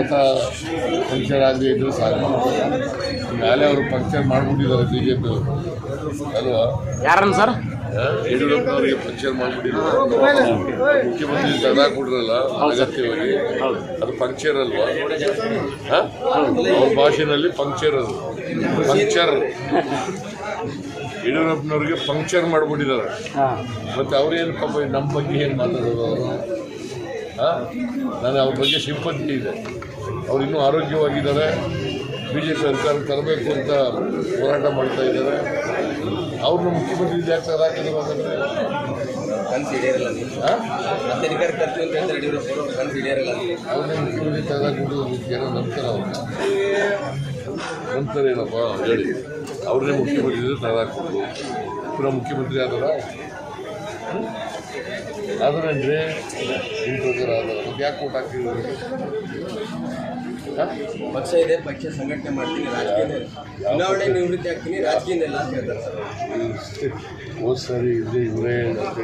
ಮತ ಪಂಕ್ಚರ್ ಆಗದೆ ಇದ್ರೆ ಸಾಕು ಈಗಾಗಲೇ ಅವರು ಪಂಕ್ಚರ್ ಮಾಡಿಬಿಟ್ಟಿದ್ದಾರೆ ಬಿ ಜೆ ಪಿ ಅಲ್ವಾ ಯಾರನ್ನ ಸರ್ ಆ, ಯಡಿಯೂರಪ್ಪನವರಿಗೆ ಪಂಕ್ಚರ್ ಮಾಡಿಬಿಟ್ಟಿದ್ದಾರೆ ಮುಖ್ಯಮಂತ್ರಿ ತಡ ಕೊಡ್ರಲ್ಲ ಅಗತ್ಯವಾಗಿ ಅದು ಪಂಕ್ಚರ್ ಅಲ್ವಾ ಆ? ಅವ್ರ ಭಾಷೆನಲ್ಲಿ ಪಂಕ್ಚರ್ ಅದು ಪಂಕ್ಚರ್ ಯಡಿಯೂರಪ್ಪನವ್ರಿಗೆ ಪಂಕ್ಚರ್ ಮಾಡಿಬಿಟ್ಟಿದ್ದಾರೆ ಮತ್ತೆ ಅವ್ರೇನು ಪಾಪ ನಮ್ಮ ಬಗ್ಗೆ ಏನು ಮಾತಾಡೋದು ಅವರು ನಾನು ಅವ್ರ ಬಗ್ಗೆ ಸಿಂಪತಿ ಇದೆ ಅವ್ರು ಇನ್ನೂ ಆರೋಗ್ಯವಾಗಿದ್ದಾರೆ ಬಿ ಜೆ ಪಿ ಸರ್ಕಾರ ತರಬೇಕು ಅಂತ ಹೋರಾಟ ಮಾಡ್ತಾ ಇದ್ದಾರೆ ಅವ್ರನ್ನ ಮುಖ್ಯಮಂತ್ರಿ ಯಾಕೆ ಹಾಕಿದ್ರು ಹಾಗಾದ್ರೆ ಕನಸು ಈಡೇರಲ್ಲ ನೀವು ಆ? ಮತ್ತೆ ಅಧಿಕಾರ ತರ್ತೀವಿ ಅಂತ ಹೇಳ್ತಾರೆ ಯಡಿಯೂರಪ್ಪ ಅವರು ಕನಸು ಈಡೇರಲ್ಲ ನೀವು ಅವ್ರನ್ನ ಮುಖ್ಯಮಂತ್ರಿ ತೆಗೆದಾಕ್ಬಿಟ್ಟು ಏನೋ ನಂಬ್ತಾರೆ ಅವ್ರನ್ನ ನಂಬ್ತಾರೆ ಏನಪ್ಪ ಹೇಳಿ ಅವ್ರನ್ನೇ ಮುಖ್ಯಮಂತ್ರಿ ತೆಗೆದಾಕ್ಬಿಟ್ಟು ಪುನಃ ಮುಖ್ಯಮಂತ್ರಿ ಆದರ ಆದ್ರೇನ್ರಿ ನಿಮ್ಮ ಪ್ರಕಾರ ಆದರ ಮತ್ತೆ ಯಾಕೆ ಕೊಟ್ಟು ಹಾಕಿದ್ರು ಪಕ್ಷ ಇದೆ ಪಕ್ಷ ಸಂಘಟನೆ ಮಾಡ್ತೀನಿ ರಾಜಕೀಯ ಚುನಾವಣೆ ನಿವೃತ್ತಿ ಆಗ್ತೀನಿ ರಾಜಕೀಯ ಇಲ್ಲ ಅಂತ ಹೇಳ್ತಾರೆ ಸರ್ ಹೋದ ಸರಿ ಇಲ್ಲದೆ ಇವರೇ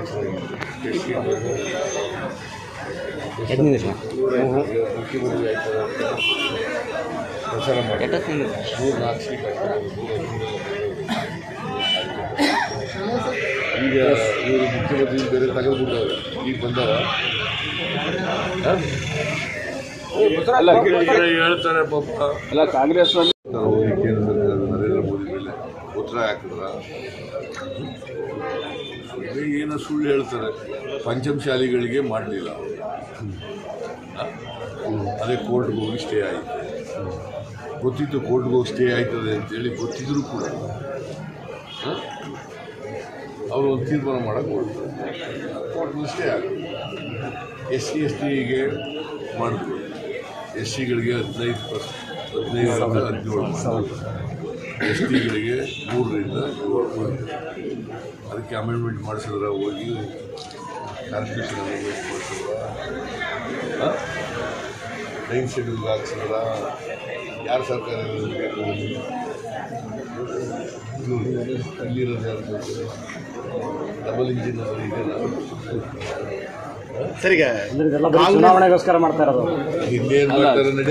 ಇವರೇ ಮುಖ್ಯಮಂತ್ರಿ ಆಯ್ತಾರೆ ಅಂತ ಪ್ರಚಾರ ಮಾಡಿ ಮೂರು ನಾಲ್ಕು ಸೀಟ್ ಈಗ ಇವರು ಮುಖ್ಯಮಂತ್ರಿ ಬೇರೆ ತೆಗೆದುಬಿಟ್ಟವ್ರೆ ಈಗ ಬಂದವ ಅಲ್ಲ ಹೇಳ್ತಾರೆ ಪಾಪ ಅಲ್ಲ ಕಾಂಗ್ರೆಸ್ ನಾವು ಹೋಗಿ ಕೇಂದ್ರ ಸರ್ಕಾರ ನರೇಂದ್ರ ಮೋದಿ ಮೇಲೆ ಉತ್ತರ ಹಾಕಿದ್ರ ಅದೇ ಏನೋ ಸುಳ್ಳು ಹೇಳ್ತಾರೆ ಪಂಚಮಶಾಲಿಗಳಿಗೆ ಮಾಡಲಿಲ್ಲ ಅದೇ ಕೋರ್ಟ್ಗೆ ಹೋಗಿ ಸ್ಟೇ ಆಯಿತು ಗೊತ್ತಿತ್ತು ಕೋರ್ಟ್ಗೆ ಹೋಗಿ ಸ್ಟೇ ಆಯ್ತದೆ ಅಂತೇಳಿ ಗೊತ್ತಿದ್ರು ಕೂಡ ಅವರು ಒಂದು ತೀರ್ಮಾನ ಮಾಡೋಕ್ಕೆ ಹೊರಟರು ಕೋರ್ಟ್ಗೆ ಸ್ಟೇ ಆಗ ಎಸ್ ಸಿ ಎಸ್ ಟಿಗೆ ಮಾಡಿದ್ರು ಎಸ್ ಸಿಗಳಿಗೆ ಹದಿನೈದು ಪರ್ಸ್ ಹದಿನೈದರಿಂದ ಹದಿನೇಳು ಮಾಡಿದ್ರು ಎಸ್ ಟಿಗಳಿಗೆ ಮೂರರಿಂದ ಏಳು ಮಾಡಿದ್ರು ಅದಕ್ಕೆ ಅಮೆಂಡ್ಮೆಂಟ್ ಮಾಡಿಸಿದ್ರೆ ಹೋಗಿ ಕಾನ್ಸ್ಟಿಟ್ಯೂಷನ್ ಅಮೆಂಡ್ಮೆಂಟ್ ಮಾಡಿಸಿದ್ರ ನೈನ್ ಶೆಡ್ಯೂಲ್ಗೆ ಹಾಕ್ಸಿದ್ರ ಯಾರು ಸರ್ಕಾರ ಬೇಕು ಇಲ್ಲಿರೋದು ಯಾರು ಬೇಕು ಡಬಲ್ ಇಂಜಿನ್ ಅದು ಇದೆಯಲ್ಲ ಇದೆಲ್ಲ ಬರೀ ಚುನಾವಣೆಗೋಸ್ಕರ ಮಾಡ್ತಾ ಇರೋದು ಇನ್ನೇನು ಮಾಡ್ತಾರೆ ನಡಿ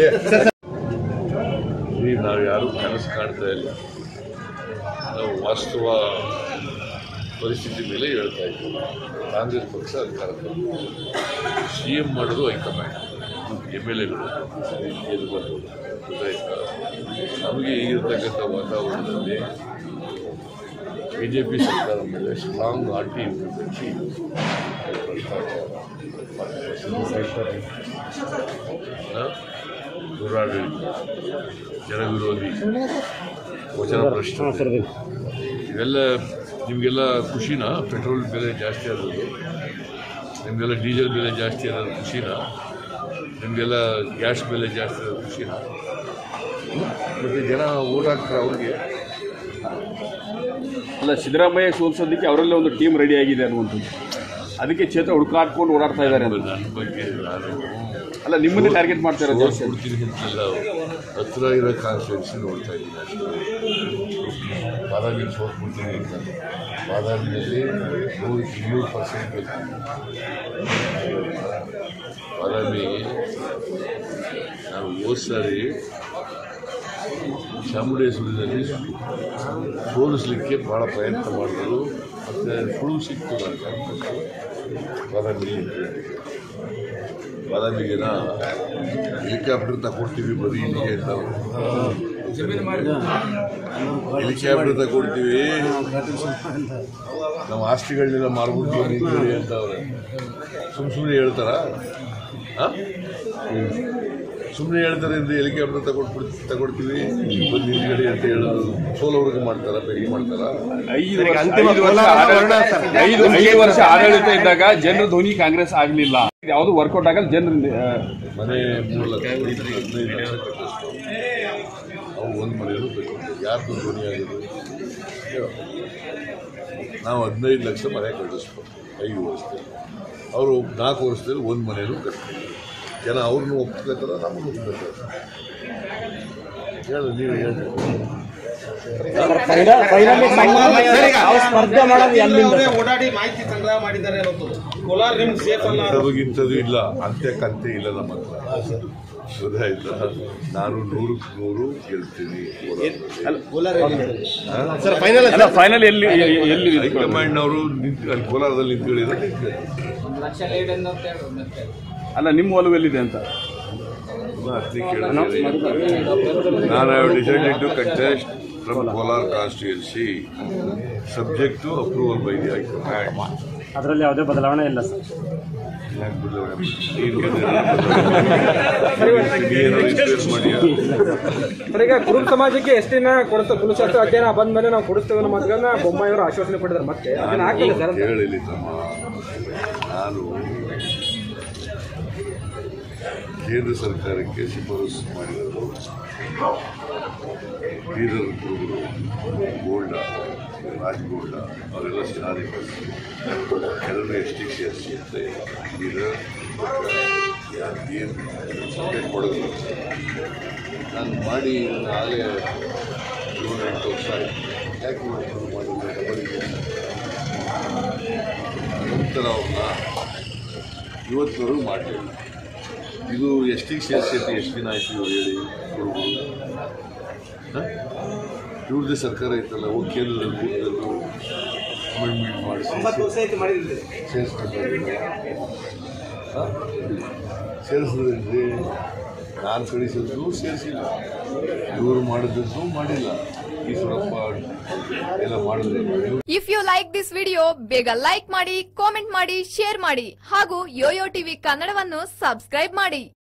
ಈ ನಾವು ಯಾರೂ ಕನಸು ಕಾಣ್ತಾ ಇಲ್ಲ ನಾವು ವಾಸ್ತವ ಪರಿಸ್ಥಿತಿ ಮೇಲೆ ಹೇಳ್ತಾ ಇದ್ದೀವಿ ಕಾಂಗ್ರೆಸ್ ಪಕ್ಷ ಅಧಿಕಾರ ಸಿ ಎಂ ಮಾಡೋದು ಹೈಕಮಾಂಡ್ ಎಮ್ ಎಲ್ ಎಗಳು ಇದು ಬಂದು ಗೊತ್ತಾಯ್ತಾ ನಮಗೆ ಈಗಿರ್ತಕ್ಕಂಥ ವಾತಾವರಣದಲ್ಲಿ ಬಿ ಜೆ ಪಿ ಸರ್ಕಾರದ ಮೇಲೆ ಸ್ಟ್ರಾಂಗ್ ಆರ್ಟಿ ಇಂಪ್ಲಿಮೆಂಟ್ಸಿ ದುರಾಡಳಿತ ಜನವಿರೋಧಿ ವಚನ ಪ್ರಶ್ನೆ ಇವೆಲ್ಲ ನಿಮಗೆಲ್ಲ ಖುಷಿನಾ ಪೆಟ್ರೋಲ್ ಬೆಲೆ ಜಾಸ್ತಿ ಆದದ್ದು ನಿಮಗೆಲ್ಲ ಡೀಸೆಲ್ ಬೆಲೆ ಜಾಸ್ತಿ ಆದದ್ದು ಖುಷಿನಾ ನಿಮಗೆಲ್ಲ ಗ್ಯಾಸ್ ಬೆಲೆ ಜಾಸ್ತಿ ಆದದ್ದು ಖುಷಿನಾ ಮತ್ತು ಜನ ಓಟ್ ಹಾಕ್ತಾರೆ ಅವ್ರಿಗೆ ಅಲ್ಲ ಸಿದ್ದರಾಮಯ್ಯ ಸೋಲ್ಸೋದಕ್ಕೆ ಅವರಲ್ಲೇ ಒಂದು ಟೀಮ್ ರೆಡಿ ಆಗಿದೆ ಅನ್ನುವಂಥದ್ದು ಅದಕ್ಕೆ ಕ್ಷೇತ್ರ ಹುಡುಕಾಡ್ಕೊಂಡು ಓಡಾಡ್ತಾ ಇದ್ದಾರೆ ಅಂತ ನನ್ನ ಬಗ್ಗೆ ನಾನು ಅಲ್ಲ ನಿಮ್ಮನ್ನೇ ಟಾರ್ಗೆಟ್ ಮಾಡ್ತಾ ಇರೋದು ಜಾಸ್ತಿ ಕೊಡ್ತೀನಿ ಅಂತೆಲ್ಲ ಹತ್ರ ಇರೋ ಕಾನ್ಸ್ಟಿಟ್ಯೂನ್ಸಿ ನೋಡ್ತಾ ಇದ್ದೀನಿ ಅಷ್ಟೇ ಬಾದಾಮಿ ಸೋತ್ಬಿಡ್ತೀನಿ ಅಂತ ಬಾದಾಮಿಯಲ್ಲಿ ನೂರು ಇನ್ನೂರು ಪರ್ಸೆಂಟ್ ಬೇಕು ಬಾದಾಮಿ ನಾನು ಹೋದ ಸಾರಿ ಚಾಮುಂಡೇಶ್ವರಿನಲ್ಲಿ ಸೋಲಿಸಲಿಕ್ಕೆ ಭಾಳ ಪ್ರಯತ್ನ ಮಾಡಿದ್ರು ಮತ್ತು ಸುಳು ಸಿಕ್ತು ನನಗೆ ಬಾದಾಮಿ ಬಾದಾಮಿಗೆ ನಾ ಹೆಲಿಕಾಪ್ಟರ್ ತಗೊಡ್ತೀವಿ ಬರೀ ಇಲ್ಲಿಗೆ ಅಂತ ಹೆಲಿಕಾಪ್ಟರ್ ತಗೊಡ್ತೀವಿ ನಮ್ಮ ಆಸ್ತಿಗಳನ್ನೆಲ್ಲ ಮಾರ್ಬಿಡ್ತೀವಿ ನಿಂತಿರಿ ಅಂತ ಅವ್ರೆ ಸುಮ್ ಸುಮ್ಮನೆ ಹೇಳ್ತಾರ ಸುಮ್ಮನೆ ಹೇಳ್ತಾರೆ ಅಂದ್ರೆ ಹೆಲಿಕಾಪ್ಟರ್ ತಗೊಡ್ಬಿಡ್ ತಗೊಡ್ತೀವಿ ಬಂದು ನಿಂತ್ಗಡೆ ಅಂತ ಹೇಳೋದು ಸೋಲವ್ರಿಗೆ ಮಾಡ್ತಾರ ಬೆಂಕಿ ಮಾಡ್ತಾರ ಐದು ವರ್ಷ ಐದು ವರ್ಷ ಆಡಳಿತ- ಐದು ಐದು ವರ್ಷ ಆಡಳಿತ ಇದ್ದಾಗ ಜನರ ಧ್ವನಿ ಕಾಂಗ್ರೆಸ್ ಆಗಲಿಲ್ಲ ಯಾವುದು ವರ್ಕೌಟ್ ಆಗಲ್ಲ ಜನರ ಮನೆ ಮೂರು ಲಕ್ಷ ಹದಿನೈದು ಲಕ್ಷ ಕಟ್ಟಿಸ್ತು ಅವು ಒಂದು ಮನೆಯಲ್ಲೂ ಬೇಕು ಯಾರ್ದು ಧ್ವನಿ ಆಗಿದೆ ಹೇಳು. ನಾವು ಹದಿನೈದು ಲಕ್ಷ ಮನೆ ಕಟ್ಟಿಸ್ತು ಐದು ವರ್ಷದಲ್ಲಿ ಅವರು ನಾಲ್ಕು ವರ್ಷದಲ್ಲಿ ಒಂದು ಮನೆಯಲ್ಲೂ ಕಟ್ತಾರೆ ಜನ ಅವ್ರನ್ನೂ ಒಪ್ಕೋತಾರ ನಮ್ಮನ್ನು ಒಪ್ಕೋತಾರೆ ಹೇಳು ನೀವು ಹೇಳಿ ಫೈನಲ್ ಫೈನಲ್ ನಾವು ಸ್ಪರ್ಧೆ ಮಾಡೋದು ಎಲ್ಲಿಂದ ಅವರೇ ಓಡಾಡಿ ಮಾಹಿತಿ ಸಂಗ್ರಹ ಮಾಡಿದ್ದಾರೆ ಅನ್ನೋದು ಕೋಲಾರ ನಿಮ್ಗೆ ಸೇಫ್ ಅಲ್ಲ ಇಂಥದ್ದು ಇಂಥದ್ದು ಇಲ್ಲ ಅಂತ್ಯ ಕಂತೆ ಇಲ್ಲ ನಮ್ಮ ಹತ್ರ ಗೊತ್ತಾಯ್ತಾ ನಾನು ನೂರಕ್ಕೆ ನೂರು ಗೆಲ್ತೀನಿ ಸರ್ ಫೈನಲ್ ಅಲ್ಲ ಫೈನಲ್ ಎಲ್ಲಿ ಎಲ್ಲಿ ಹೈಕಮಾಂಡ್ನವರು ನಿಂತು ಅಲ್ಲಿ ಕೋಲಾರದಲ್ಲಿ ನಿಂತ್ಕೊಂಡಿದ್ರೆ ಅಲ್ಲ ನಿಮ್ಮ ಒಲವು ಎಲ್ಲಿದೆ ಅಂತ ಹತ್ತನೇ ಕೇಳಿದ್ರೆ ನಾನು have decided to contest from Kolar constituency subject to approval by the high command ಅದರಲ್ಲಿ ಯಾವುದೇ ಬದಲಾವಣೆ ಇಲ್ಲ ಸರ್ ಮಾಡಿಯಾ ಈಗ ಕುರುಬ ಸಮಾಜಕ್ಕೆ ಎಷ್ಟಿನ ಕೊಡಿಸ್ತಾ ಕುಲಶಾಸ್ತ್ರ ಅಧ್ಯಯನ ಬಂದ ಮೇಲೆ ನಾವು ಕೊಡಿಸ್ತೇವೆ ಅನ್ನೋ ಮಾತುಗಳನ್ನ ಬೊಮ್ಮಾಯಿಯವರು ಆಶ್ವಾಸನೆ ಕೊಟ್ಟಿದ್ದಾರೆ ಮತ್ತೆ ಅದನ್ನ ಆಗ್ತದೆ ಸರ್ ಅಂತ. ಕೇಳಿಲ್ಲ ತಮ್ಮ ನಾನು ಕೇಂದ್ರ ಸರ್ಕಾರಕ್ಕೆ ಶಿಫಾರಸು ಮಾಡಿರೋದು ಬೀದರ್ ಕುರುಬರು ಗೋಲ್ಡ ರಾಜ್ಗೋಲ್ಡ ಅವರೆಲ್ಲ ಸೇನಾಧಿಪತಿ ಕೆಲವರು ಎಸ್ ಟಿ ಸಿ ಎಸ್ ಸಿ ಅಂತ ಬೀದರ್ ಏನು ಸಬ್ಜೆಕ್ಟ್ ಕೊಡೋದು ನಾನು ಮಾಡಿ ಆಗಲೇ ಏಳು ಎಂಟು ವರ್ಷ ಆಯ್ತು ಯಾಕೆ ಇವತ್ತು ಮಾಡಿಲ್ಲ ಡಬಲ್ ನಂತರ ಅವ್ರನ್ನ ಇವತ್ತಿನವರೆಗೂ ಮಾಡಲಿಲ್ಲ ಇದು ಎಷ್ಟಿಗೆ ಸೇರಿಸೈತಿ ಎಷ್ಟು ದಿನ ಆಯ್ತು ಇವ್ರು ಹೇಳಿ ಕುರುಬರು ಇವ್ರದ್ದೇ ಸರ್ಕಾರ ಐತಲ್ಲ ಹೋಗಿ ಕೇಂದ್ರದಲ್ಲಿ ಬೂತ್ನಲ್ಲೂ ಅಮೆಂಡ್ಮೆಂಟ್ ಮಾಡಿಸಿ ಸೇರಿಸಿದ್ರಿ ನಾನು ಕಳಿಸಿದ್ರು ಸೇರಿಸಿಲ್ಲ ಇವರು ಮಾಡಿದ್ದು ಮಾಡಿಲ್ಲ ಈಶ್ವರಪ್ಪ ಎಲ್ಲ ಮಾಡಿದ್ರೆ if you like this video ಬೇಗ ಲೈಕ್ ಮಾಡಿ ಕಾಮೆಂಟ್ ಮಾಡಿ ಶೇರ್ ಮಾಡಿ ಹಾಗೂ ಯೋಯೋ ಟಿವಿ ಕನ್ನಡವನ್ನು ಸಬ್ಸ್ಕ್ರೈಬ್ ಮಾಡಿ